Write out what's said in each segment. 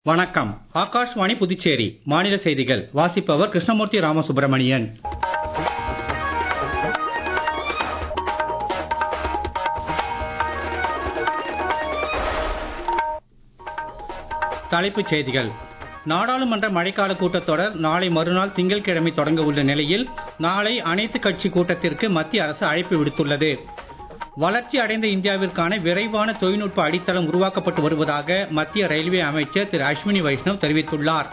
வணக்கம் ஆகாஷ்வாணி புதுச்சேரி மாநில செய்திகள் வாசிப்பவர் கிருஷ்ணமூர்த்தி ராமசுப்ரமணியன் தலைப்புச் செய்திகள் நாடாளுமன்ற மழைக்கால கூட்டத்தொடர் நாளை மறுநாள் திங்கட்கிழமை தொடங்க உள்ள நிலையில் நாளை அனைத்து கட்சி கூட்டத்திற்கு மத்திய அரசு அழைப்பு விடுத்துள்ளது வளர்ச்சி அடைந்த இந்தியாவிற்கான விரைவான தொழில்நுட்ப அடித்தளம் உருவாக்கப்பட்டு வருவதாக மத்திய ரயில்வே அமைச்சர் திரு அஸ்வினி வைஷ்ணவ் தெரிவித்துள்ளார்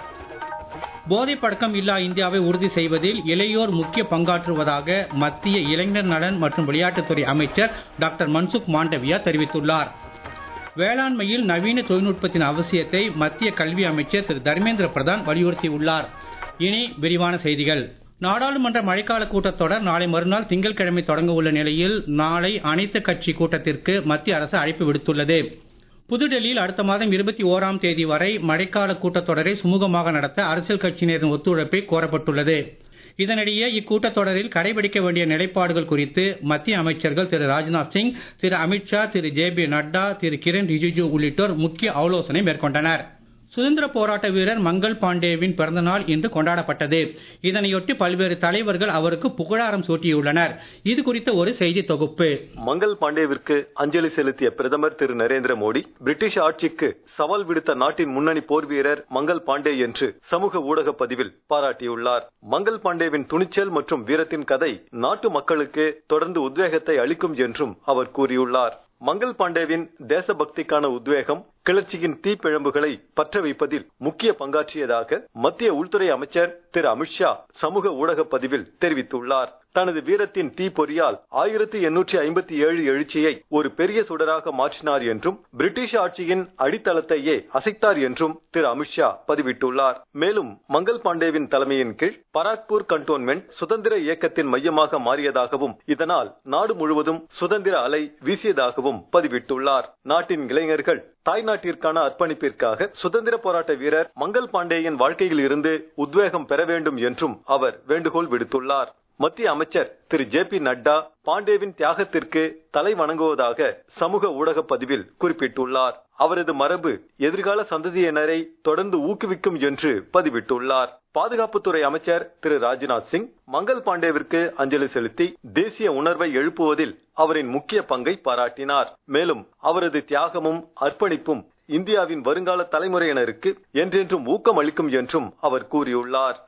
போதைப் பழக்கம் இல்லா இந்தியாவை உறுதி செய்வதில் இளையோர் முக்கிய பங்காற்றுவதாக மத்திய இளைஞர் நலன் மற்றும் விளையாட்டுத்துறை அமைச்சர் டாக்டர் மன்சுக் மாண்டவியா தெரிவித்துள்ளார் வேளாண்மையில் நவீன தொழில்நுட்பத்தின் அவசியத்தை மத்திய கல்வி அமைச்சர் திரு தர்மேந்திர பிரதான் வலியுறுத்தியுள்ளார் இனி விரிவான செய்திகள் நாடாளுமன்ற மழைக்கால கூட்டத்தொடர் நாளை மறுநாள் திங்கட்கிழமை தொடங்க உள்ள நிலையில் நாளை அனைத்து கட்சி கூட்டத்திற்கு மத்திய அரசு அழைப்பு விடுத்துள்ளது புதுடெல்லியில் அடுத்த மாதம் இருபத்தி ஓராம் தேதி வரை மழைக்கால கூட்டத்தொடரை சுமூகமாக நடத்த அரசியல் கட்சியினரின் ஒத்துழைப்பை கோரப்பட்டுள்ளது இதனிடையே இக்கூட்டத்தொடரில் கடைபிடிக்க வேண்டிய நிலைப்பாடுகள் குறித்து மத்திய அமைச்சர்கள் திரு ராஜ்நாத் சிங் திரு அமித்ஷா திரு ஜே பி நட்டா திரு கிரண் ரிஜிஜு உள்ளிட்டோர் முக்கிய ஆலோசனை மேற்கொண்டனர் சுதந்திர போராட்ட வீரர் மங்கள் பாண்டேவின் பிறந்தநாள் இன்று கொண்டாடப்பட்டது இதனையொட்டி பல்வேறு தலைவர்கள் அவருக்கு புகழாரம் சூட்டியுள்ளனர் இது குறித்த ஒரு செய்தி தொகுப்பு மங்கள் பாண்டேவிற்கு அஞ்சலி செலுத்திய பிரதமர் திரு நரேந்திர மோடி பிரிட்டிஷ் ஆட்சிக்கு சவால் விடுத்த நாட்டின் முன்னணி போர் வீரர் மங்கள் பாண்டே என்று சமூக ஊடக பதிவில் பாராட்டியுள்ளார் மங்கள் பாண்டேவின் துணிச்சல் மற்றும் வீரத்தின் கதை நாட்டு மக்களுக்கு தொடர்ந்து உத்வேகத்தை அளிக்கும் என்றும் அவர் கூறியுள்ளார் மங்கள் பாண்டேவின் தேசபக்திக்கான உத்வேகம் கிளர்ச்சியின் தீப்பிழம்புகளை பற்ற வைப்பதில் முக்கிய பங்காற்றியதாக மத்திய உள்துறை அமைச்சர் திரு அமித்ஷா சமூக ஊடக பதிவில் தெரிவித்துள்ளார் தனது வீரத்தின் தீப்பொறியால் ஆயிரத்தி எண்ணூற்றி ஐம்பத்தி ஏழு எழுச்சியை ஒரு பெரிய சுடராக மாற்றினார் என்றும் பிரிட்டிஷ் ஆட்சியின் அடித்தளத்தையே அசைத்தார் என்றும் திரு அமித்ஷா பதிவிட்டுள்ளார் மேலும் மங்கள் பாண்டேவின் தலைமையின் கீழ் பராக்பூர் கண்டோன்மெண்ட் சுதந்திர இயக்கத்தின் மையமாக மாறியதாகவும் இதனால் நாடு முழுவதும் சுதந்திர அலை வீசியதாகவும் பதிவிட்டுள்ளார் நாட்டின் இளைஞர்கள் தாய்நாட்டிற்கான அர்ப்பணிப்பிற்காக சுதந்திர போராட்ட வீரர் மங்கள் பாண்டேயின் வாழ்க்கையில் இருந்து உத்வேகம் பெற வேண்டும் என்றும் அவர் வேண்டுகோள் விடுத்துள்ளார் மத்திய அமைச்சர் திரு ஜே பி நட்டா பாண்டேவின் தியாகத்திற்கு தலை வணங்குவதாக சமூக ஊடக பதிவில் குறிப்பிட்டுள்ளார் அவரது மரபு எதிர்கால சந்ததியினரை தொடர்ந்து ஊக்குவிக்கும் என்று பதிவிட்டுள்ளார் பாதுகாப்புத்துறை அமைச்சர் திரு ராஜ்நாத் சிங் மங்கள் பாண்டேவிற்கு அஞ்சலி செலுத்தி தேசிய உணர்வை எழுப்புவதில் அவரின் முக்கிய பங்கை பாராட்டினார் மேலும் அவரது தியாகமும் அர்ப்பணிப்பும் இந்தியாவின் வருங்கால தலைமுறையினருக்கு என்றென்றும் ஊக்கம் அளிக்கும் என்றும் அவர் கூறியுள்ளார்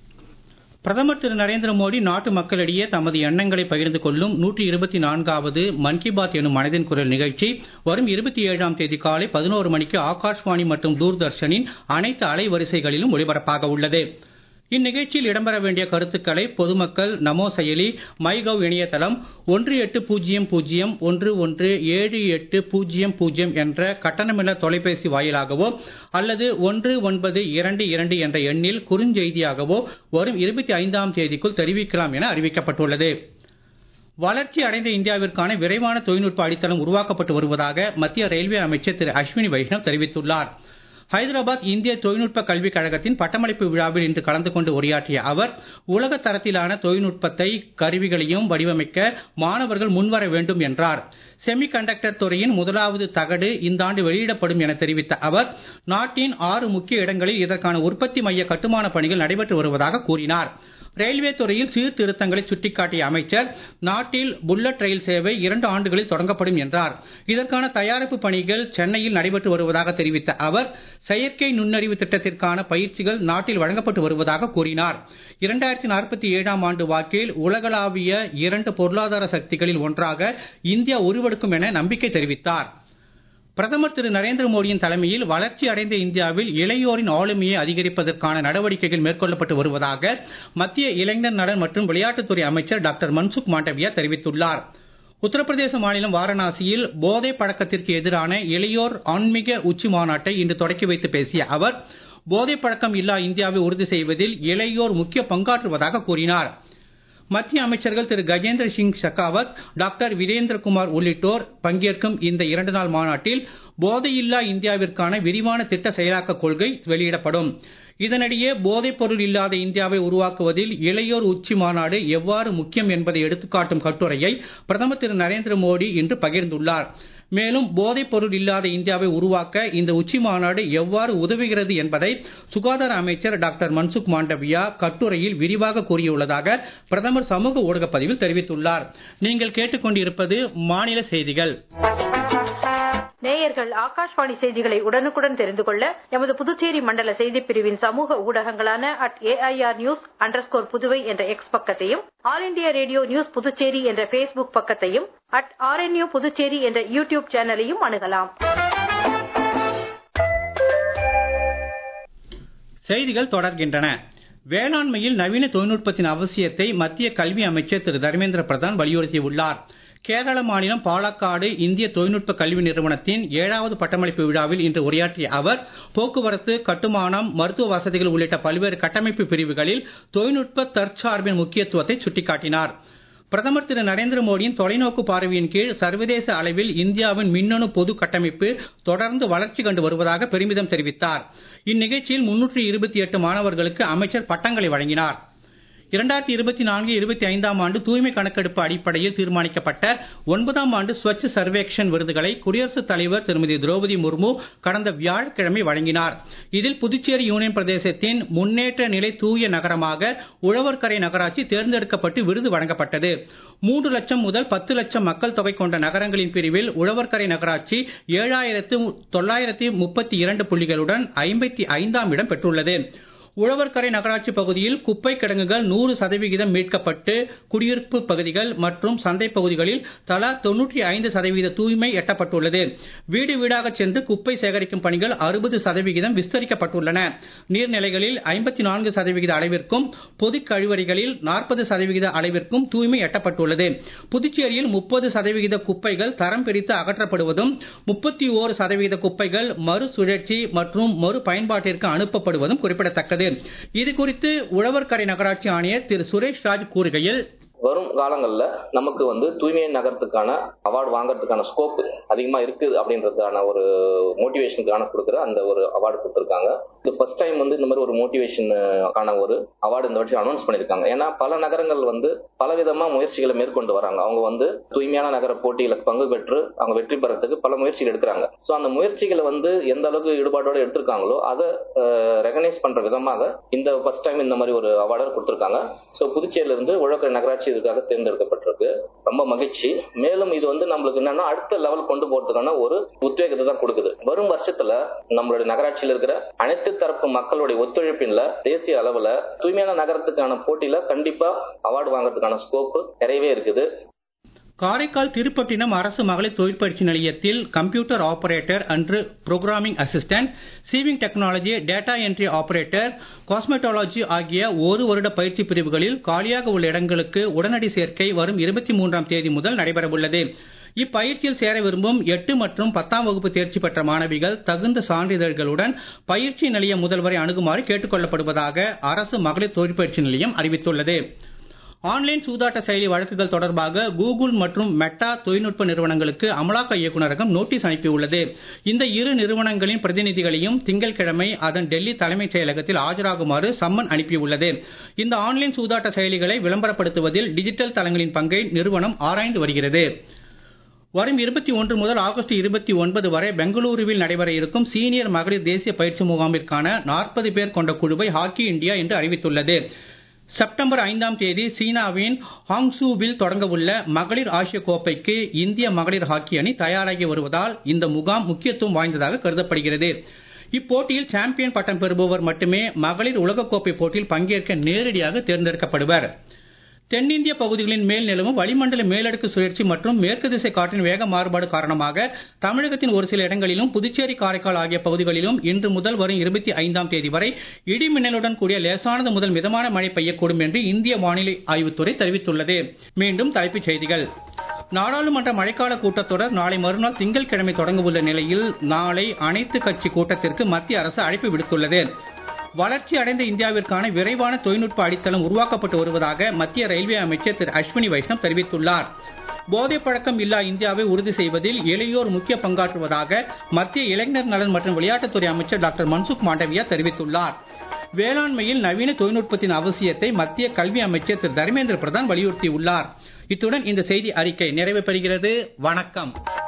பிரதமர் திரு நரேந்திர மோடி நாட்டு மக்களிடையே தமது எண்ணங்களை பகிர்ந்து கொள்ளும் நூற்றி இருபத்தி நான்காவது மன் கி பாத் எனும் மனதின் குரல் நிகழ்ச்சி வரும் இருபத்தி ஏழாம் தேதி காலை பதினோரு மணிக்கு ஆகாஷ்வாணி மற்றும் தூர்தர்ஷனின் அனைத்து அலைவரிசைகளிலும் ஒளிபரப்பாக உள்ளது இந்நிகழ்ச்சியில் இடம்பெற வேண்டிய கருத்துக்களை பொதுமக்கள் நமோ செயலி மைகவ் இணையதளம் ஒன்று எட்டு பூஜ்ஜியம் பூஜ்ஜியம் ஒன்று ஒன்று ஏழு எட்டு பூஜ்ஜியம் பூஜ்ஜியம் என்ற கட்டணமில்லா தொலைபேசி வாயிலாகவோ அல்லது ஒன்று ஒன்பது இரண்டு இரண்டு என்ற எண்ணில் குறுஞ்செய்தியாகவோ வரும் இருபத்தி ஐந்தாம் தேதிக்குள் தெரிவிக்கலாம் என அறிவிக்கப்பட்டுள்ளது வளர்ச்சி அடைந்த இந்தியாவிற்கான விரைவான தொழில்நுட்ப அடித்தளம் உருவாக்கப்பட்டு வருவதாக மத்திய ரயில்வே அமைச்சர் திரு அஸ்வினி வைஷ்ணவ் தெரிவித்துள்ளார் ஹைதராபாத் இந்திய தொழில்நுட்ப கல்விக் கழகத்தின் பட்டமளிப்பு விழாவில் இன்று கலந்து கொண்டு உரையாற்றிய அவர் உலக தரத்திலான தொழில்நுட்பத்தை கருவிகளையும் வடிவமைக்க மாணவர்கள் முன்வர வேண்டும் என்றார் செமி கண்டக்டர் துறையின் முதலாவது தகடு இந்த ஆண்டு வெளியிடப்படும் என தெரிவித்த அவர் நாட்டின் ஆறு முக்கிய இடங்களில் இதற்கான உற்பத்தி மைய கட்டுமான பணிகள் நடைபெற்று வருவதாக கூறினார் ரயில்வே துறையில் சீர்திருத்தங்களை சுட்டிக்காட்டிய அமைச்சர் நாட்டில் புல்லட் ரயில் சேவை இரண்டு ஆண்டுகளில் தொடங்கப்படும் என்றார் இதற்கான தயாரிப்பு பணிகள் சென்னையில் நடைபெற்று வருவதாக தெரிவித்த அவர் செயற்கை நுண்ணறிவு திட்டத்திற்கான பயிற்சிகள் நாட்டில் வழங்கப்பட்டு வருவதாக கூறினார் இரண்டாயிரத்தி நாற்பத்தி ஏழாம் ஆண்டு வாக்கில் உலகளாவிய இரண்டு பொருளாதார சக்திகளில் ஒன்றாக இந்தியா உருவெடுக்கும் என நம்பிக்கை தெரிவித்தார் பிரதமர் திரு நரேந்திர மோடியின் தலைமையில் வளர்ச்சி அடைந்த இந்தியாவில் இளையோரின் ஆளுமையை அதிகரிப்பதற்கான நடவடிக்கைகள் மேற்கொள்ளப்பட்டு வருவதாக மத்திய இளைஞர் நலன் மற்றும் விளையாட்டுத்துறை அமைச்சர் டாக்டர் மன்சுக் மாண்டவியா தெரிவித்துள்ளார் உத்தரப்பிரதேச மாநிலம் வாரணாசியில் போதை பழக்கத்திற்கு எதிரான இளையோர் ஆன்மீக உச்சி மாநாட்டை இன்று தொடக்கி வைத்து பேசிய அவர் போதை பழக்கம் இல்லா இந்தியாவை உறுதி செய்வதில் இளையோர் முக்கிய பங்காற்றுவதாக கூறினார் மத்திய அமைச்சர்கள் திரு கஜேந்திர சிங் ஷெகாவத் டாக்டர் வீரேந்திரகுமார் உள்ளிட்டோர் பங்கேற்கும் இந்த இரண்டு நாள் மாநாட்டில் போதையில்லா இந்தியாவிற்கான விரிவான திட்ட செயலாக்க கொள்கை வெளியிடப்படும் இதனிடையே போதைப் பொருள் இல்லாத இந்தியாவை உருவாக்குவதில் இளையோர் உச்சி மாநாடு எவ்வாறு முக்கியம் என்பதை எடுத்துக்காட்டும் கட்டுரையை பிரதமர் திரு நரேந்திர மோடி இன்று பகிர்ந்துள்ளார் மேலும் போதைப் பொருள் இல்லாத இந்தியாவை உருவாக்க இந்த உச்சி மாநாடு எவ்வாறு உதவுகிறது என்பதை சுகாதார அமைச்சர் டாக்டர் மன்சுக் மாண்டவியா கட்டுரையில் விரிவாக கூறியுள்ளதாக பிரதமர் சமூக ஊடக பதிவில் தெரிவித்துள்ளார் நீங்கள் கேட்டுக்கொண்டிருப்பது மாநில செய்திகள் நேயர்கள் ஆகாஷ்வாணி செய்திகளை உடனுக்குடன் தெரிந்து கொள்ள எமது புதுச்சேரி மண்டல செய்திப் பிரிவின் சமூக ஊடகங்களான at AIR news underscore Puduvai என்ற எக்ஸ் பக்கத்தையும் all India radio news Puducherry என்ற ஃபேஸ்புக் பக்கத்தையும் அட் ஆர்என்யூ புதுச்சேரி என்ற யூடியூப் சேனலையும் அணுகலாம் செய்திகள் தொடர்கின்றன வேளாண்மையில் நவீன தொழில்நுட்பத்தின் அவசியத்தை மத்திய கல்வி அமைச்சர் திரு தர்மேந்திர பிரதான் வலியுறுத்தியுள்ளார் கேரள மாநிலம் பாலக்காடு இந்திய தொழில்நுட்ப கல்வி நிறுவனத்தின் ஏழாவது பட்டமளிப்பு விழாவில் இன்று உரையாற்றிய அவர் போக்குவரத்து கட்டுமானம் மருத்துவ வசதிகள் உள்ளிட்ட பல்வேறு கட்டமைப்பு பிரிவுகளில் தொழில்நுட்ப தற்சார்பின் முக்கியத்துவத்தை சுட்டிக்காட்டினார் பிரதமர் திரு நரேந்திர மோடியின் தொலைநோக்கு பார்வையின் கீழ் சர்வதேச அளவில் இந்தியாவின் மின்னணு பொது கட்டமைப்பு தொடர்ந்து வளர்ச்சி கண்டு வருவதாக பெருமிதம் தெரிவித்தார் இந்நிகழ்ச்சியில் முன்னூற்றி இருபத்தி எட்டு மாணவர்களுக்கு அமைச்சர் பட்டங்களை வழங்கினார் இரண்டாயிரத்தி இருபத்தி நான்கு இருபத்தி ஐந்தாம் ஆண்டு தூய்மை கணக்கெடுப்பு அடிப்படையில் தீர்மானிக்கப்பட்ட ஒன்பதாம் ஆண்டு ஸ்வச் சர்வேக்ஷன் விருதுகளை குடியரசுத் தலைவர் திருமதி திரௌபதி முர்மு கடந்த வியாழக்கிழமை வழங்கினார் இதில் புதுச்சேரி யூனியன் பிரதேசத்தின் முன்னேற்ற நிலை தூய நகரமாக உழவர்கரை நகராட்சி தேர்ந்தெடுக்கப்பட்டு விருது வழங்கப்பட்டது மூன்று லட்சம் முதல் பத்து லட்சம் மக்கள் தொகை கொண்ட நகரங்களின் பிரிவில் உழவர்கரை நகராட்சி ஏழாயிரத்து தொள்ளாயிரத்தி முப்பத்தி இரண்டு புள்ளிகளுடன் ஐம்பத்தி ஐந்தாம் இடம் பெற்றுள்ளது உழவர்கரை நகராட்சி பகுதியில் குப்பை கிடங்குகள் நூறு சதவிகிதம் மீட்கப்பட்டு குடியிருப்பு பகுதிகள் மற்றும் சந்தை பகுதிகளில் தலா தொன்னூற்றி ஐந்து சதவீத தூய்மை எட்டப்பட்டுள்ளது வீடு வீடாக சென்று குப்பை சேகரிக்கும் பணிகள் அறுபது சதவிகிதம் விஸ்தரிக்கப்பட்டுள்ளன நீர்நிலைகளில் ஐம்பத்தி நான்கு சதவிகித அளவிற்கும் பொது கழிவறைகளில் நாற்பது சதவிகித அளவிற்கும் தூய்மை எட்டப்பட்டுள்ளது புதுச்சேரியில் முப்பது சதவிகித குப்பைகள் தரம் பிரித்து அகற்றப்படுவதும் முப்பத்தி ஓரு சதவிகித குப்பைகள் மறுசுழற்சி மற்றும் மறு பயன்பாட்டிற்கு அனுப்பப்படுவதும் குறிப்பிடத்தக்கது இது குறித்து உழவர்கரை நகராட்சி ஆணையர் திரு சுரேஷ் ராஜ் கூறுகையில் வரும் காலங்களில் நமக்கு வந்து தூய்மை நகரத்துக்கான அவார்டு வாங்குறதுக்கான ஸ்கோப் அதிகமாக இருக்குது அப்படின்றதுக்கான ஒரு மோட்டிவேஷனுக்கான கொடுக்குற அந்த ஒரு அவார்டு கொடுத்துருக்காங்க இது ஃபர்ஸ்ட் டைம் வந்து இந்த மாதிரி ஒரு மோட்டிவேஷனுக்கான ஒரு அவார்டு இந்த வருஷம் அனௌன்ஸ் பண்ணியிருக்காங்க ஏன்னா பல நகரங்கள் வந்து பலவிதமா முயற்சிகளை மேற்கொண்டு வராங்க அவங்க வந்து தூய்மையான நகர போட்டியில பங்கு பெற்று அவங்க வெற்றி பெறத்துக்கு பல முயற்சிகள் எடுக்கிறாங்க ஸோ அந்த முயற்சிகளை வந்து எந்த அளவுக்கு ஈடுபாடோடு எடுத்திருக்காங்களோ அதை ரெகனைஸ் பண்ற விதமாக இந்த ஃபர்ஸ்ட் டைம் இந்த மாதிரி ஒரு அவார்டர் கொடுத்துருக்காங்க ஸோ புதுச்சேரியில இருந்து உழக்கர் நகராட்சி இதுக்காக தேர்ந்தெடுக்கப்பட்டிருக்கு ரொம்ப மகிழ்ச்சி மேலும் இது வந்து நம்மளுக்கு என்னன்னா அடுத்த லெவல் கொண்டு போறதுக்கான ஒரு உத்வேகத்தை தான் கொடுக்குது வரும் வருஷத்துல நம்மளுடைய நகராட்சியில் இருக்கிற அனைத்து தரப்பு மக்களுடைய ஒத்துழைப்பின்ல தேசிய அளவுல தூய்மையான நகரத்துக்கான போட்டியில கண்டிப்பா அவார்டு வாங்குறதுக்கான ஸ்கோப் நிறையவே இருக்குது காரைக்கால் திருப்பட்டினம் அரசு மகளிர் தொழிற்பயிற்சி நிலையத்தில் computer operator and programming assistant sewing technology data entry operator cosmetology ஆகிய ஒரு வருட பயிற்சி பிரிவுகளில் காலியாக உள்ள இடங்களுக்கு உடனடி சேர்க்கை வரும் இருபத்தி மூன்றாம் தேதி முதல் நடைபெறவுள்ளது இப்பயிற்சியில் சேர விரும்பும் எட்டு மற்றும் பத்தாம் வகுப்பு தேர்ச்சி பெற்ற மாணவிகள் தகுந்த சான்றிதழ்களுடன் பயிற்சி நிலைய முதல்வரை அணுகுமாறு கேட்டுக் கொள்ளப்படுவதாக அரசு மகளிர் தொழிற்பயிற்சி நிலையம் அறிவித்துள்ளது ஆன்லைன் சூதாட்ட செயலி வழக்குகள் தொடர்பாக கூகுள் மற்றும் மெட்டா தொழில்நுட்ப நிறுவனங்களுக்கு அமலாக்க இயக்குநரகம் நோட்டீஸ் அனுப்பியுள்ளது இந்த இரு நிறுவனங்களின் பிரதிநிதிகளையும் திங்கட்கிழமை அதன் டெல்லி தலைமைச் செயலகத்தில் ஆஜராகுமாறு சம்மன் அனுப்பியுள்ளது இந்த ஆன்லைன் சூதாட்ட செயலிகளை விளம்பரப்படுத்துவதில் டிஜிட்டல் தளங்களின் பங்கை நிறுவனம் ஆராய்ந்து வருகிறது வரும் இருபத்தி ஒன்று முதல் ஆகஸ்ட் இருபத்தி ஒன்பது வரை பெங்களூருவில் நடைபெற இருக்கும் சீனியர் மகளிர் தேசிய பயிற்சி முகாமிற்கான நாற்பது பேர் கொண்ட குழுவை ஹாக்கி இந்தியா என்று அறிவித்துள்ளது செப்டம்பர் ஐந்தாம் தேதி சீனாவின் ஹாங்சூவில் தொடங்கவுள்ள மகளிர் ஆசிய கோப்பைக்கு இந்திய மகளிர் ஹாக்கி அணி தயாராகி வருவதால் இந்த முகாம் முக்கியத்துவம் வாய்ந்ததாக கருதப்படுகிறது இப்போட்டியில் சாம்பியன் பட்டம் பெறுபவர் மட்டுமே மகளிர் உலகக்கோப்பை போட்டியில் பங்கேற்க நேரடியாக தேர்ந்தெடுக்கப்படுவர் தென்னிந்திய பகுதிகளின் மேல் நிலவும் வளிமண்டல மேலடுக்கு சுழற்சி மற்றும் மேற்கு திசை காற்றின் வேக மாறுபாடு காரணமாக தமிழகத்தின் ஒரு சில இடங்களிலும் புதுச்சேரி காரைக்கால் ஆகிய பகுதிகளிலும் இன்று முதல் வரும் இருபத்தி ஐந்தாம் தேதி வரை இடி மின்னலுடன் கூடிய லேசானது முதல் மிதமான மழை பெய்யக்கூடும் என்று இந்திய வானிலை ஆய்வுத்துறை தெரிவித்துள்ளது மீண்டும் தலைப்புச் செய்திகள் நாடாளுமன்ற மழைக்கால கூட்டத்தொடர் நாளை மறுநாள் திங்கட்கிழமை தொடங்க உள்ள நிலையில் நாளை அனைத்து கட்சி கூட்டத்திற்கு மத்திய அரசு அழைப்பு விடுத்துள்ளது வளர்ச்சி அடைந்த இந்தியாவிற்கான விரைவான தொழில்நுட்ப அடித்தளம் உருவாக்கப்பட்டு வருவதாக மத்திய ரயில்வே அமைச்சர் திரு அஸ்வினி வைஷ்ணவ் தெரிவித்துள்ளார் போதைப் பழக்கம் இல்லா இந்தியாவை உறுதி செய்வதில் இளையோர் முக்கிய பங்காற்றுவதாக மத்திய இளைஞர் நலன் மற்றும் விளையாட்டுத்துறை அமைச்சர் டாக்டர் மன்சுக் மாண்டவியா தெரிவித்துள்ளார் வேளாண்மையில் நவீன தொழில்நுட்பத்தின் அவசியத்தை மத்திய கல்வி அமைச்சர் திரு தர்மேந்திர பிரதான் வலியுறுத்தியுள்ளார் இத்துடன் இந்த செய்தி அறிக்கை நிறைவு பெறுகிறது வணக்கம்